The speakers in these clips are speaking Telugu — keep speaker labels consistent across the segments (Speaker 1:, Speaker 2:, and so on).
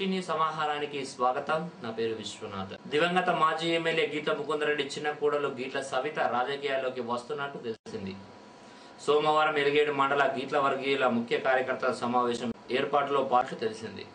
Speaker 1: సిటీ న్యూస్ సమాహారానికి స్వాగతం నా పేరు విశ్వనాథ్ దివంగత మాజీ ఎమ్మెల్యే గీత ముకుందరెడ్డి చిన్న కూడలు గీట్ల సవిత రాజకీయాల్లోకి వస్తున్నట్టు తెలిసింది సోమవారం ఎలిగేడు మండల గీట్ల వర్గీయుల ముఖ్య కార్యకర్తల సమావేశం ఏర్పాటులో పాటు తెలిసింది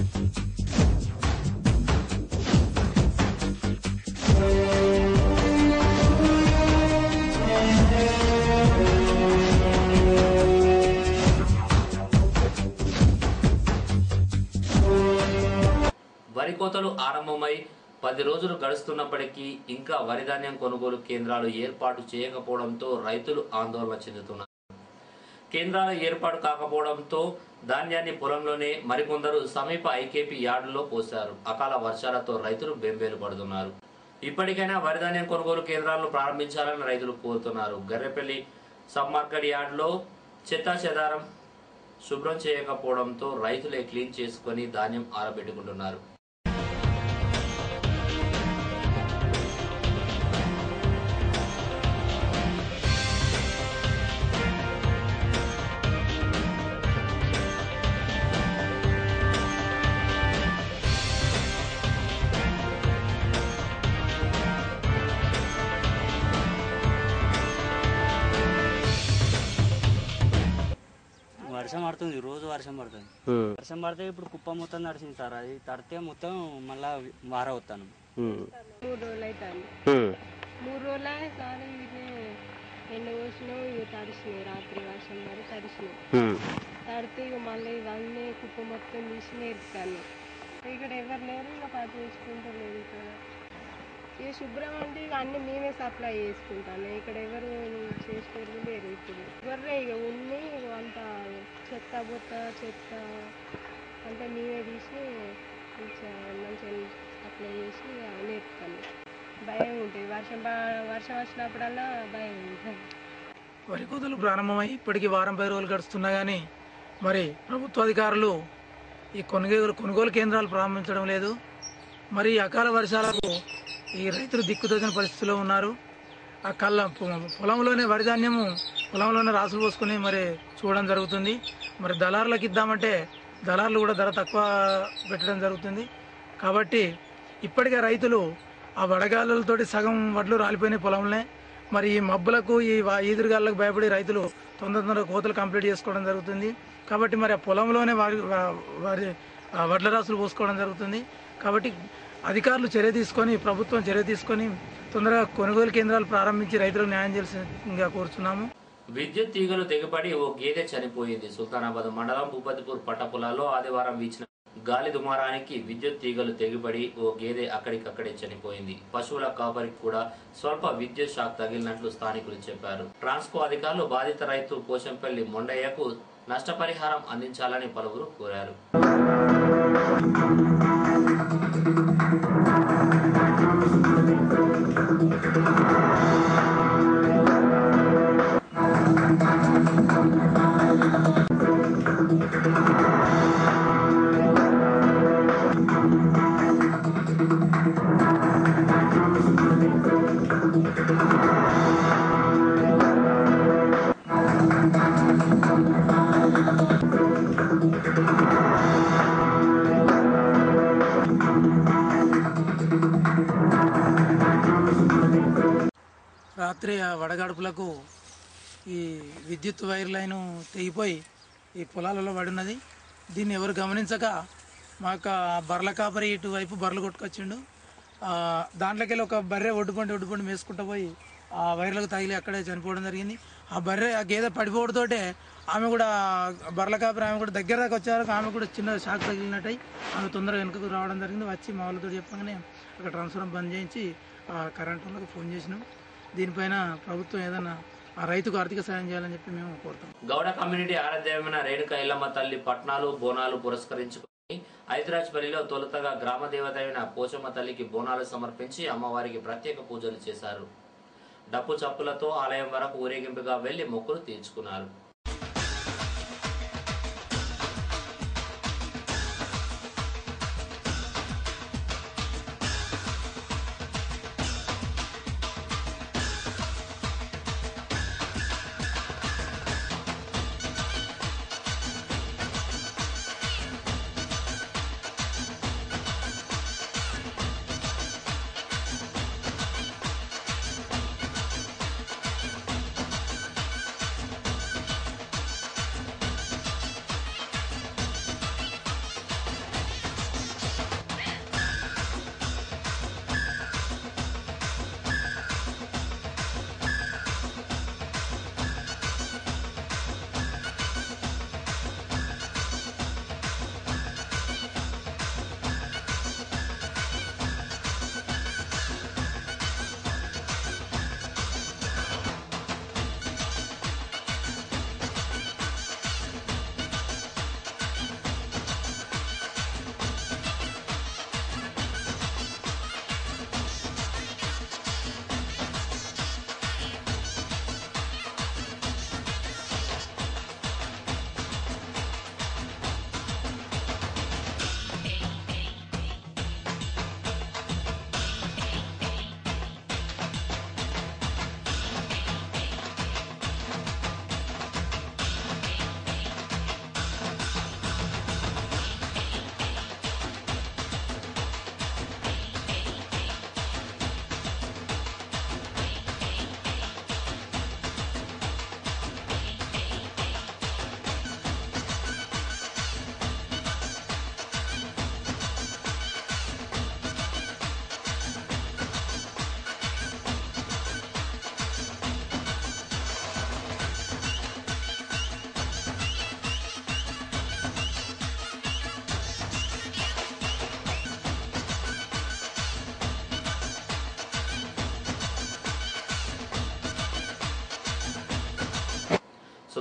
Speaker 1: వరి కోతలు ఆరంభమై పది రోజులు గడుస్తున్నప్పటికీ ఇంకా వరి ధాన్యం కొనుగోలు కేంద్రాలు ఏర్పాటు చేయకపోవడంతో రైతులు ఆందోళన చెందుతున్నారు కేంద్రాల ఏర్పాటు కాకపోవడంతో ధాన్యాన్ని పొలంలోనే మరికొందరు సమీప ఐకేపీ యార్డులో పోశారు అకాల వర్షాలతో రైతులు బెంబేలు పడుతున్నారు ఇప్పటికైనా వరి ధాన్యం కొనుగోలు కేంద్రాలను ప్రారంభించాలని రైతులు కోరుతున్నారు గర్రెపల్లి సబ్ మార్కెట్ యార్డులో చెత్తా చెదారం శుభ్రం చేయకపోవడంతో రైతులే క్లీన్ చేసుకొని ధాన్యం ఆరబెట్టుకుంటున్నారు
Speaker 2: వర్షం పడుతుంది రోజు వర్షం పడుతుంది వర్షం పడితే ఇప్పుడు కుప్ప మొత్తం నడిచింది సార్ అది తడితే మొత్తం మళ్ళా వార అవుతాను
Speaker 3: మూడు రోజులు అవుతాను మూడు రోజులు సార్ వీటిని ఎండ పోసినాం ఇవి తడిసినాయి రాత్రి వర్షం పడి తడిసినాయి తడితే ఇక మళ్ళీ ఇవన్నీ కుప్ప మొత్తం తీసి నేర్పుతాను ఇక్కడ ఎవరు లేరు ఇక పని చేసుకుంటలేదు ఇక్కడ ఇక శుభ్రం అంటే ఇక అన్ని మేమే సప్లై చేసుకుంటాను ఇక్కడ ఎవరు చేసేవాళ్ళు లేరు ఇప్పుడు ఎవరే ఇక ఉన్ని అంత చెత్త బొత్త చెత్త అంతా మేమే తీసి మంచిగా మంచిగా సప్లై చేసి నేర్పుతాను భయం ఉంటుంది వర్షం బా- వర్షం వచ్చినప్పుడల్లా భయం ఉంటుంది
Speaker 4: వరి కోతలు ప్రారంభమై ఇప్పటికీ వారం పది రోజులు గడుస్తున్నా కానీ మరి ప్రభుత్వ అధికారులు ఈ కొనుగోలు కొనుగోలు కేంద్రాలు ప్రారంభించడం లేదు మరి ఈ అకాల వర్షాలకు ఈ రైతులు దిక్కుతోచిన పరిస్థితిలో ఉన్నారు ఆ కళ్ళ పొ- పొలంలోనే వరి ధాన్యము పొలంలోనే రాసులు పోసుకొని మరి చూడడం జరుగుతుంది మరి దళారులకు ఇద్దామంటే దళారులు కూడా ధర తక్కువ పెట్టడం జరుగుతుంది కాబట్టి ఇప్పటికే రైతులు ఆ వడగాలులతోటి సగం వడ్లు రాలిపోయినాయి పొలంలో మరి ఈ మబ్బులకు ఈ వా- ఈదురుగాళ్ళకు భయపడి రైతులు తొందర తొందర కోతలు కంప్లీట్ చేసుకోవడం జరుగుతుంది కాబట్టి మరి ఆ పొలంలోనే వారి వా- వారి ఆ వడ్ల రాసులు పోసుకోవడం జరుగుతుంది కాబట్టి అధికారులు చర్య తీసుకొని ప్రభుత్వం చర్య తీసుకొని తొందరగా కొనుగోలు కేంద్రాలు ప్రారంభించి రైతులకు న్యాయం చేయాల్సిందిగా కోరుతున్నాము
Speaker 1: విద్యుత్ తీగలు తెగపడి ఓ గేదె చనిపోయింది సుల్తానాబాద్ మండలం భూపతిపూర్ పట్టపులాలో ఆదివారం వీచిన గాలి దుమారానికి విద్యుత్ తీగలు తెగిపడి ఓ గేదె అక్కడికక్కడే చనిపోయింది పశువుల కాపరికి కూడా స్వల్ప విద్యుత్ షాక్ తగిలినట్లు స్థానికులు చెప్పారు ట్రాన్స్కో అధికారులు బాధిత రైతు పోచంపల్లి మొండయ్యకు నష్టపరిహారం అందించాలని పలువురు కోరారు
Speaker 4: రాత్రి ఆ వడగాడుపులకు ఈ విద్యుత్ వైర్ లైన్ తెగిపోయి ఈ పొలాలలో పడి ఉన్నది దీన్ని ఎవరు గమనించక మాకు ఆ బర్ల కాపరి ఇటువైపు బర్రెలు కొట్టుకొచ్చిండు ఆ, దాంట్లోకి వెళ్ళి ఒక బర్రె ఒడ్డుపండి ఒడ్డుపండి మేసుకుంటూ పోయి ఆ వైర్లకు తగిలి అక్కడే చనిపోవడం జరిగింది ఆ బర్రె ఆ గేదె పడిపోవడంతోటే ఆమె కూడా బర్ల కాపరి ఆమె కూడా దగ్గర దాకా వచ్చారు ఆమె కూడా చిన్న షాక్ తగిలినట్టయి ఆమె తొందరగా వెనుకకు రావడం జరిగింది వచ్చి మా వాళ్ళతో చెప్పగానే అక్కడ ట్రాన్స్ఫార్మర్ బంద్ చేయించి ఆ కరెంట్ వాళ్ళకి ఫోన్ చేసినాం దీనిపైన ప్రభుత్వం ఏదైనా ఆ రైతుకు ఆర్థిక సాయం చేయాలని చెప్పి మేము కోరుతాం
Speaker 1: గౌడ కమ్యూనిటీ ఆరాధ్యమైన రేణుక ఎల్లమ్మ తల్లి పట్నాలు బోనాలు పురస్కరించుకుని ఐతిరాజ్పల్లిలో తొలుతగా గ్రామ దేవత అయిన పోచమ్మ తల్లికి బోనాలు సమర్పించి అమ్మవారికి ప్రత్యేక పూజలు చేశారు డప్పు చప్పులతో ఆలయం వరకు ఊరేగింపుగా వెళ్లి మొక్కులు తీర్చుకున్నారు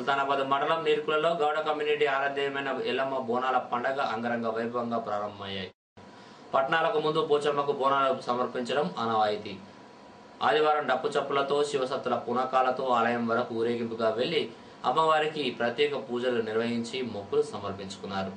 Speaker 1: సుల్తానాబాద్ మండలం నీర్కులలో గౌడ కమ్యూనిటీ ఆరాధ్యమైన ఎల్లమ్మ బోనాల పండగ అంగరంగ వైభవంగా ప్రారంభమయ్యాయి పట్నాలకు ముందు పోచమ్మకు బోనాలు సమర్పించడం ఆనవాయితీ ఆదివారం డప్పు చప్పులతో శివసత్తుల పునకాలతో ఆలయం వరకు ఊరేగింపుగా వెళ్లి అమ్మవారికి ప్రత్యేక పూజలు నిర్వహించి మొక్కులు సమర్పించుకున్నారు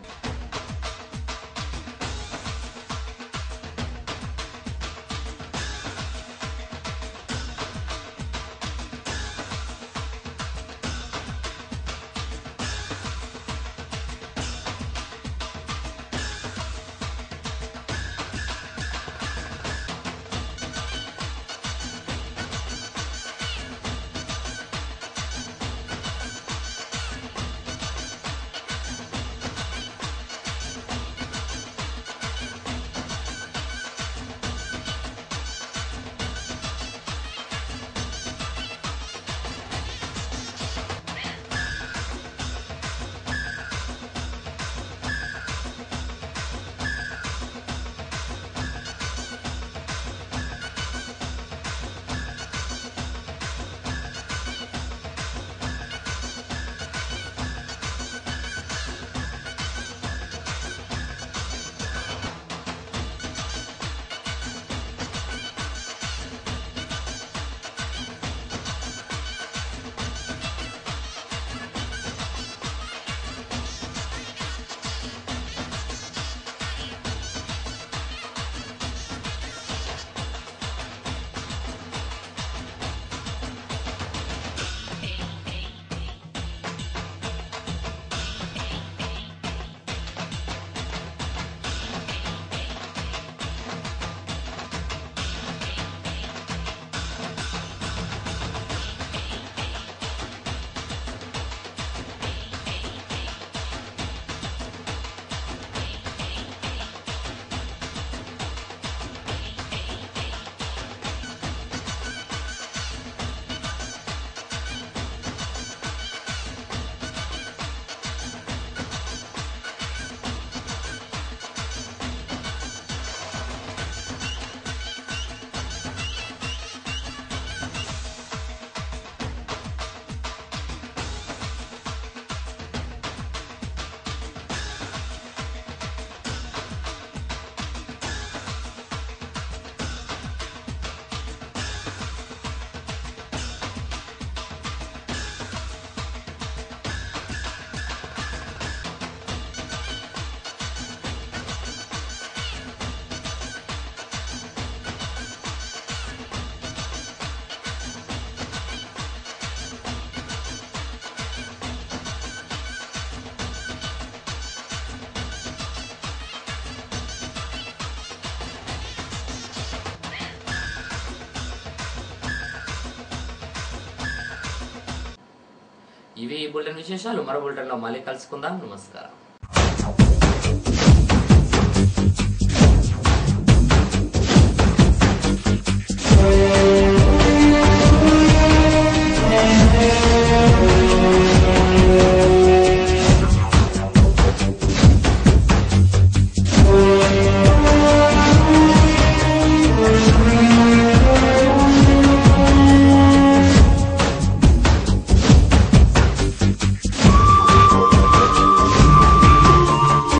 Speaker 1: ఇవి ఈ బులెటిన్ విశేషాలు మరో బులెటిన్లో మళ్ళీ కలుసుకుందాం నమస్కారం